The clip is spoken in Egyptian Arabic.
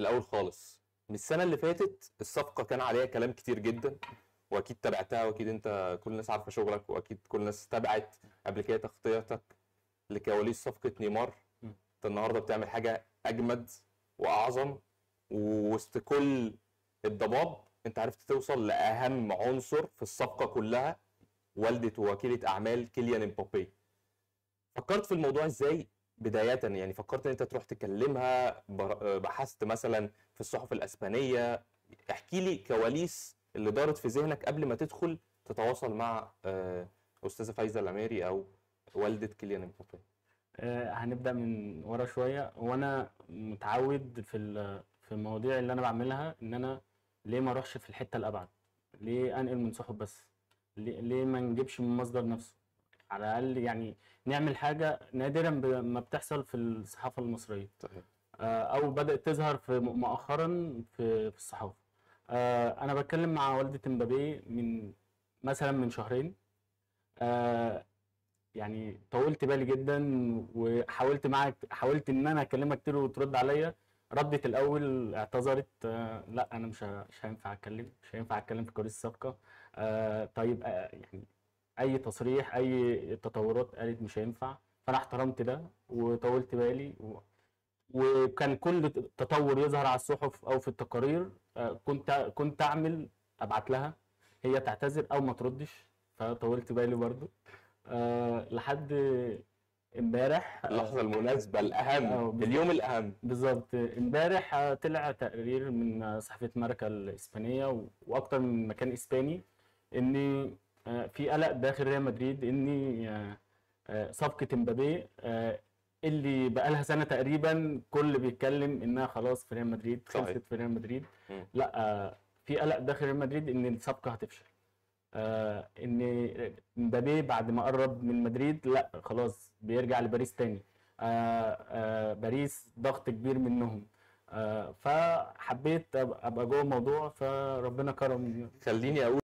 الاول خالص من السنه اللي فاتت الصفقه كان عليها كلام كتير جدا واكيد تابعتها واكيد انت كل الناس عارفه شغلك واكيد كل الناس تابعت قبل كده تغطيتك لكواليس صفقه نيمار م. انت النهارده بتعمل حاجه اجمد واعظم ووسط كل الضباب انت عرفت توصل لاهم عنصر في الصفقه كلها والده ووكيله اعمال كيليان امبابي فكرت في الموضوع ازاي بداية يعني فكرت ان انت تروح تكلمها بر- بحثت مثلا في الصحف الاسبانية احكي لي كواليس اللي دارت في ذهنك قبل ما تدخل تتواصل مع آه، استاذة فايزة العميري او والدة كيليان امبابي آه، هنبدأ من ورا شوية وانا متعود في ال- في المواضيع اللي انا بعملها ان انا ليه ما اروحش في الحتة الابعد ليه انقل من صحف بس ليه, ليه ما نجيبش من مصدر نفسه على الاقل يعني نعمل حاجة نادرا ب- ما بتحصل في الصحافة المصرية صحيح آه، او بدات تظهر في مؤخرا في في الصحافه آه، انا بتكلم مع والده مبابي من مثلا من شهرين آه، يعني طولت بالي جدا وحاولت معاك حاولت ان انا اكلمك كتير وترد عليا ردت الاول اعتذرت آه، لا انا مش ه- مش هينفع اتكلم مش هينفع اتكلم في كواليس الصفقه آه، طيب آه، يعني اي تصريح اي تطورات قالت مش هينفع فانا احترمت ده وطولت بالي و... وكان كل تطور يظهر على الصحف او في التقارير آه، كنت كنت اعمل ابعت لها هي تعتذر او ما تردش فطولت بالي برضو أه لحد امبارح آه، اللحظة المناسبة الأهم آه، بالظبط. اليوم الأهم بالظبط امبارح آه، طلع تقرير من آه، صحيفة ماركا الإسبانية و- وأكتر من مكان إسباني إن آه، في قلق داخل ريال مدريد إن آه، آه، صفقة امبابي آه، اللي بقالها سنة تقريبا كل بيتكلم إنها خلاص في ريال مدريد صحيح. خلصت في ريال مدريد مم. لا آه، في قلق داخل ريال مدريد إن الصفقة هتفشل آه، ان مبابي بعد ما قرب من مدريد لا خلاص بيرجع لباريس تاني آه، آه، باريس ضغط كبير منهم آه، فحبيت أبقى أبقى جوه الموضوع فربنا كرم خليني أقول